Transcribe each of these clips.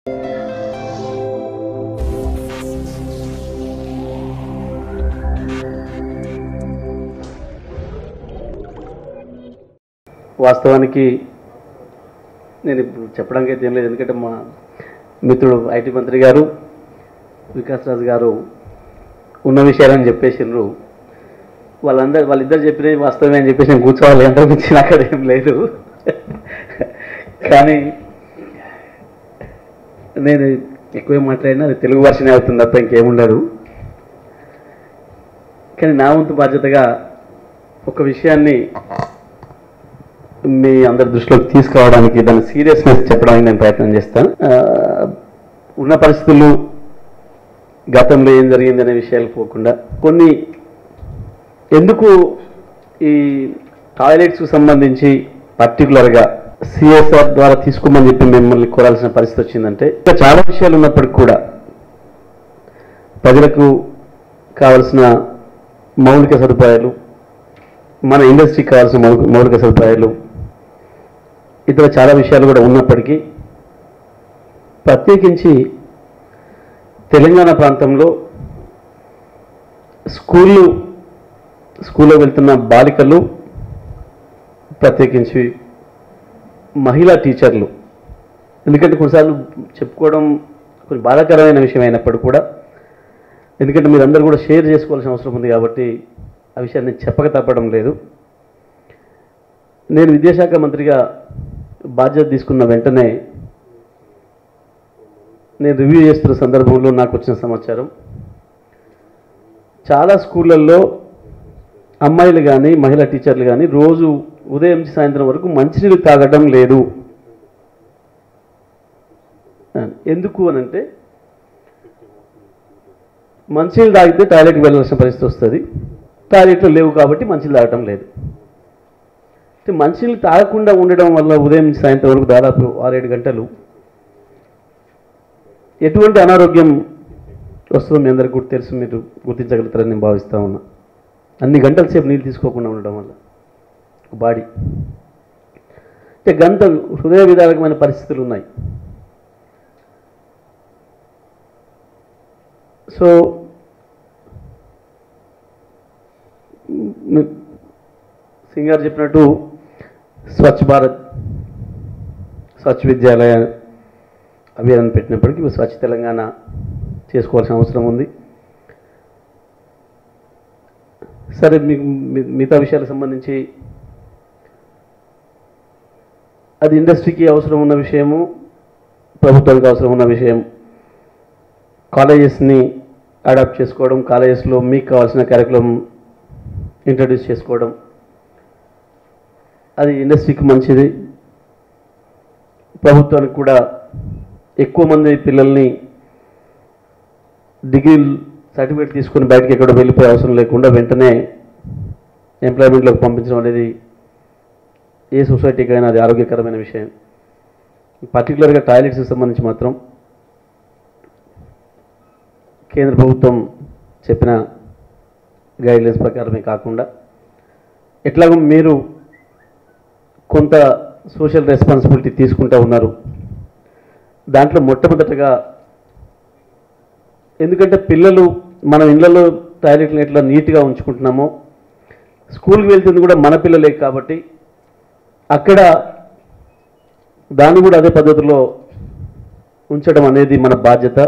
వాస్తవానికి నేను ఇప్పుడు చెప్పడానికి అయితే ఏం లేదు ఎందుకంటే మా మిత్రుడు ఐటీ మంత్రి గారు వికాస్ రాజు గారు ఉన్న విషయాలని చెప్పేసిండ్రు వాళ్ళందరూ వాళ్ళిద్దరు చెప్పినవి వాస్తవమే అని చెప్పేసి నేను కూర్చోవాలి అంతకు మించి నాకు అక్కడ ఏం లేదు కానీ నేను ఎక్కువ మాట్లాడినా అది తెలుగు వర్షనే అవుతుంది తప్ప ఇంకేముండదు కానీ నా వంతు బాధ్యతగా ఒక విషయాన్ని మీ అందరి దృష్టిలోకి తీసుకురావడానికి దాని సీరియస్నెస్ చెప్పడానికి నేను ప్రయత్నం చేస్తాను ఆ, ఉన్న పరిస్థితులు గతంలో ఏం జరిగింది అనే విషయాలు పోకుండా కొన్ని ఎందుకు ఈ టాయిలెట్స్కు సంబంధించి పర్టికులర్గా సిఎస్ఆర్ ద్వారా తీసుకోమని చెప్పి మిమ్మల్ని కోరాల్సిన పరిస్థితి వచ్చిందంటే ఇంకా చాలా విషయాలు ఉన్నప్పటికీ కూడా ప్రజలకు కావలసిన మౌలిక సదుపాయాలు మన ఇండస్ట్రీకి కావాల్సిన మౌలిక మౌలిక సదుపాయాలు ఇతర చాలా విషయాలు కూడా ఉన్నప్పటికీ ప్రత్యేకించి తెలంగాణ ప్రాంతంలో స్కూళ్ళు స్కూల్లో వెళ్తున్న బాలికలు ప్రత్యేకించి మహిళా టీచర్లు ఎందుకంటే కొన్నిసార్లు చెప్పుకోవడం కొంచెం బాధాకరమైన విషయం అయినప్పుడు కూడా ఎందుకంటే మీరందరూ కూడా షేర్ చేసుకోవాల్సిన అవసరం ఉంది కాబట్టి ఆ విషయాన్ని చెప్పక తప్పడం లేదు నేను విద్యాశాఖ మంత్రిగా బాధ్యత తీసుకున్న వెంటనే నేను రివ్యూ చేస్తున్న సందర్భంలో నాకు వచ్చిన సమాచారం చాలా స్కూళ్ళల్లో అమ్మాయిలు కానీ మహిళా టీచర్లు కానీ రోజు ఉదయం నుంచి సాయంత్రం వరకు మంచినీళ్ళు తాగడం లేదు ఎందుకు అని అంటే మంచినీళ్ళు తాగితే టాయిలెట్కి వెళ్ళాల్సిన పరిస్థితి వస్తుంది టాయిలెట్లు లేవు కాబట్టి మంచినీళ్ళు తాగటం లేదు అంటే మంచినీళ్ళు తాగకుండా ఉండడం వల్ల ఉదయం నుంచి సాయంత్రం వరకు దాదాపు ఆరేడు గంటలు ఎటువంటి అనారోగ్యం వస్తుందో మీ అందరికి కూడా తెలుసు మీరు గుర్తించగలుగుతారని నేను భావిస్తా ఉన్నా అన్ని గంటల సేపు నీళ్ళు తీసుకోకుండా ఉండడం వల్ల బాడీ అంటే గంట హృదయ విధారకమైన పరిస్థితులు ఉన్నాయి సో మ్, సింగారు చెప్పినట్టు స్వచ్ఛ భారత్ స్వచ్ఛ విద్యాలయ అభియాన్ పెట్టినప్పటికీ స్వచ్ఛ తెలంగాణ చేసుకోవాల్సిన అవసరం ఉంది సరే మీకు మీ- మిగతా విషయాలకు సంబంధించి అది ఇండస్ట్రీకి అవసరం ఉన్న విషయము ప్రభుత్వానికి అవసరం ఉన్న విషయం కాలేజెస్ని అడాప్ట్ చేసుకోవడం కాలేజెస్లో మీకు కావాల్సిన కరికులం ఇంట్రడ్యూస్ చేసుకోవడం అది ఇండస్ట్రీకి మంచిది ప్రభుత్వానికి కూడా ఎక్కువ మంది పిల్లల్ని డిగ్రీ సర్టిఫికేట్ తీసుకొని బయటకి ఎక్కడ వెళ్ళిపోయే అవసరం లేకుండా వెంటనే ఎంప్లాయ్మెంట్లోకి పంపించడం అనేది ఏ సొసైటీకైనా అది ఆరోగ్యకరమైన విషయం పర్టికులర్గా టాయిలెట్స్కి సంబంధించి మాత్రం కేంద్ర ప్రభుత్వం చెప్పిన గైడ్లైన్స్ ప్రకారమే కాకుండా ఎట్లాగో మీరు కొంత సోషల్ రెస్పాన్సిబిలిటీ తీసుకుంటూ ఉన్నారు దాంట్లో మొట్టమొదటగా ఎందుకంటే పిల్లలు మనం ఇళ్లలో టాయిలెట్లు ఎట్లా నీట్గా ఉంచుకుంటున్నామో స్కూల్కి వెళ్తుంది కూడా మన పిల్లలే కాబట్టి అక్కడ దాన్ని కూడా అదే పద్ధతిలో ఉంచడం అనేది మన బాధ్యత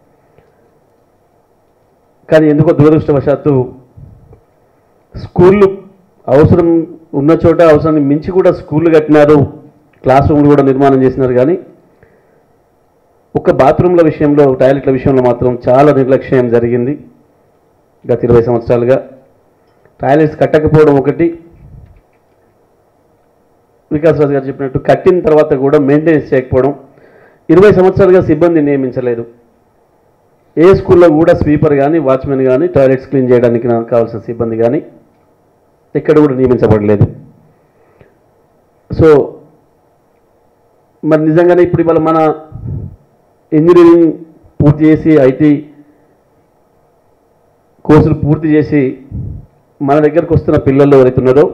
కానీ ఎందుకో దురదృష్టవశాత్తు స్కూళ్ళు అవసరం ఉన్న చోట అవసరాన్ని మించి కూడా స్కూళ్ళు కట్టినారు క్లాస్ రూమ్లు కూడా నిర్మాణం చేసినారు కానీ ఒక్క బాత్రూమ్ల విషయంలో టాయిలెట్ల విషయంలో మాత్రం చాలా నిర్లక్ష్యం జరిగింది గత ఇరవై సంవత్సరాలుగా టాయిలెట్స్ కట్టకపోవడం ఒకటి వికాస్ రాజు గారు చెప్పినట్టు కట్టిన తర్వాత కూడా మెయింటెనెన్స్ చేయకపోవడం ఇరవై సంవత్సరాలుగా సిబ్బంది నియమించలేదు ఏ స్కూల్లో కూడా స్వీపర్ కానీ వాచ్మెన్ కానీ టాయిలెట్స్ క్లీన్ చేయడానికి నాకు కావాల్సిన సిబ్బంది కానీ ఎక్కడ కూడా నియమించబడలేదు సో మరి నిజంగానే ఇప్పుడు ఇవాళ మన ఇంజనీరింగ్ పూర్తి చేసి ఐటీ కోర్సులు పూర్తి చేసి మన దగ్గరకు వస్తున్న పిల్లలు ఎవరైతే ఉన్నారో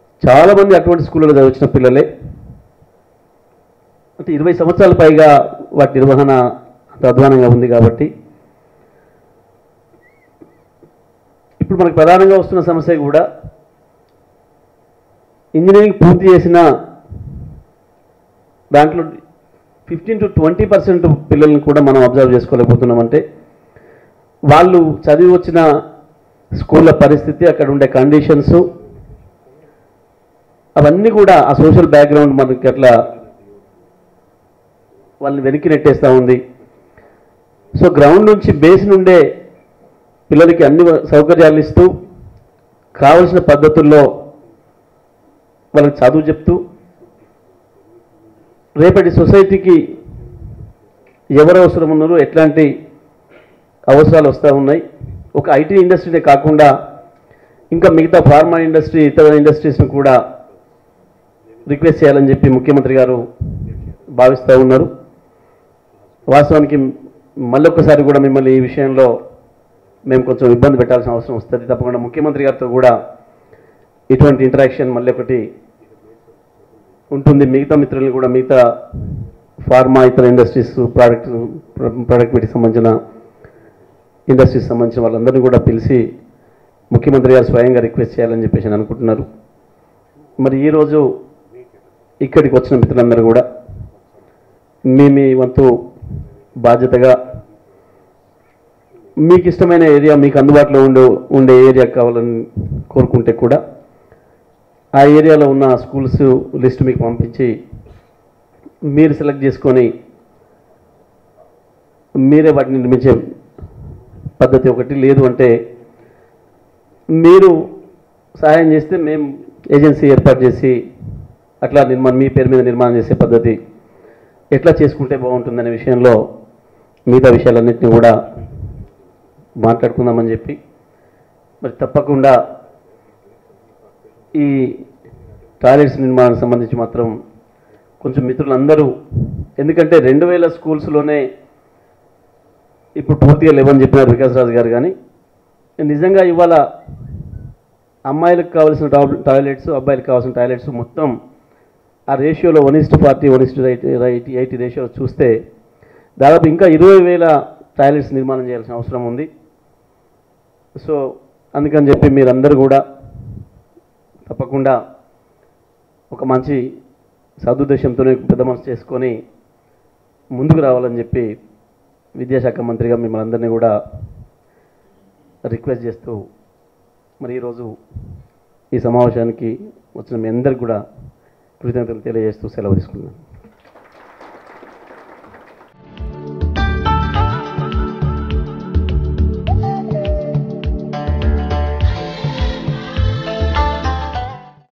చాలామంది అటువంటి స్కూళ్ళలో చదివించిన పిల్లలే అంటే ఇరవై సంవత్సరాల పైగా వాటి నిర్వహణ అంత అధ్వానంగా ఉంది కాబట్టి ఇప్పుడు మనకు ప్రధానంగా వస్తున్న సమస్య కూడా ఇంజనీరింగ్ పూర్తి చేసిన దాంట్లో ఫిఫ్టీన్ టు ట్వంటీ పర్సెంట్ పిల్లల్ని కూడా మనం అబ్జర్వ్ చేసుకోలేకపోతున్నామంటే వాళ్ళు చదివి వచ్చిన స్కూళ్ళ పరిస్థితి అక్కడ ఉండే కండిషన్స్ అవన్నీ కూడా ఆ సోషల్ బ్యాక్గ్రౌండ్ మనకి అట్లా వాళ్ళని వెనక్కి నెట్టేస్తూ ఉంది సో గ్రౌండ్ నుంచి బేస్ నుండే పిల్లలకి అన్ని సౌకర్యాలు ఇస్తూ కావలసిన పద్ధతుల్లో వాళ్ళకి చదువు చెప్తూ రేపటి సొసైటీకి ఎవరు అవసరం ఉన్నారో ఎట్లాంటి అవసరాలు వస్తూ ఉన్నాయి ఒక ఐటీ ఇండస్ట్రీనే కాకుండా ఇంకా మిగతా ఫార్మా ఇండస్ట్రీ ఇతర ఇండస్ట్రీస్ని కూడా రిక్వెస్ట్ చేయాలని చెప్పి ముఖ్యమంత్రి గారు భావిస్తూ ఉన్నారు వాస్తవానికి మళ్ళొక్కసారి కూడా మిమ్మల్ని ఈ విషయంలో మేము కొంచెం ఇబ్బంది పెట్టాల్సిన అవసరం వస్తుంది తప్పకుండా ముఖ్యమంత్రి గారితో కూడా ఇటువంటి ఇంటరాక్షన్ మళ్ళీ ఒకటి ఉంటుంది మిగతా మిత్రుల్ని కూడా మిగతా ఫార్మా ఇతర ఇండస్ట్రీస్ ప్రోడక్ట్ ప్రోడక్ట్ వీటికి సంబంధించిన ఇండస్ట్రీస్ సంబంధించిన వాళ్ళందరినీ కూడా పిలిచి ముఖ్యమంత్రి గారు స్వయంగా రిక్వెస్ట్ చేయాలని చెప్పేసి నేను అనుకుంటున్నారు మరి ఈరోజు ఇక్కడికి వచ్చిన మిత్రులందరూ కూడా మీ మీ వంతు బాధ్యతగా మీకు ఇష్టమైన ఏరియా మీకు అందుబాటులో ఉండే ఉండే ఏరియా కావాలని కోరుకుంటే కూడా ఆ ఏరియాలో ఉన్న స్కూల్స్ లిస్ట్ మీకు పంపించి మీరు సెలెక్ట్ చేసుకొని మీరే వాటిని నిర్మించే పద్ధతి ఒకటి లేదు అంటే మీరు సహాయం చేస్తే మేము ఏజెన్సీ ఏర్పాటు చేసి అట్లా నిర్మాణం మీ పేరు మీద నిర్మాణం చేసే పద్ధతి ఎట్లా చేసుకుంటే బాగుంటుందనే విషయంలో మిగతా విషయాలన్నింటినీ కూడా మాట్లాడుకుందామని చెప్పి మరి తప్పకుండా ఈ టాయిలెట్స్ నిర్మాణానికి సంబంధించి మాత్రం కొంచెం మిత్రులందరూ ఎందుకంటే రెండు వేల స్కూల్స్లోనే ఇప్పుడు పూర్తిగా లేవని చెప్పినారు వికాస్ రాజు గారు కానీ నిజంగా ఇవాళ అమ్మాయిలకు కావాల్సిన టాబ్ టాయిలెట్స్ అబ్బాయిలకు కావాల్సిన టాయిలెట్స్ మొత్తం ఆ రేషియోలో one is to forty one is to right right eighty ratio చూస్తే దాదాపు ఇంకా ఇరవై వేల టాయిలెట్స్ నిర్మాణం చేయాల్సిన అవసరం ఉంది సో అందుకని చెప్పి మీరందరూ కూడా తప్పకుండా ఒక మంచి సదుద్దేశంతోనే పెద్ద మనసు చేసుకొని ముందుకు రావాలని చెప్పి విద్యాశాఖ మంత్రిగా మిమ్మల్ని అందరినీ కూడా రిక్వెస్ట్ చేస్తూ మరి ఈరోజు ఈ సమావేశానికి వచ్చిన మీ అందరికి కూడా కృతజ్ఞతలు తెలియజేస్తూ సెలవు తీసుకున్నాను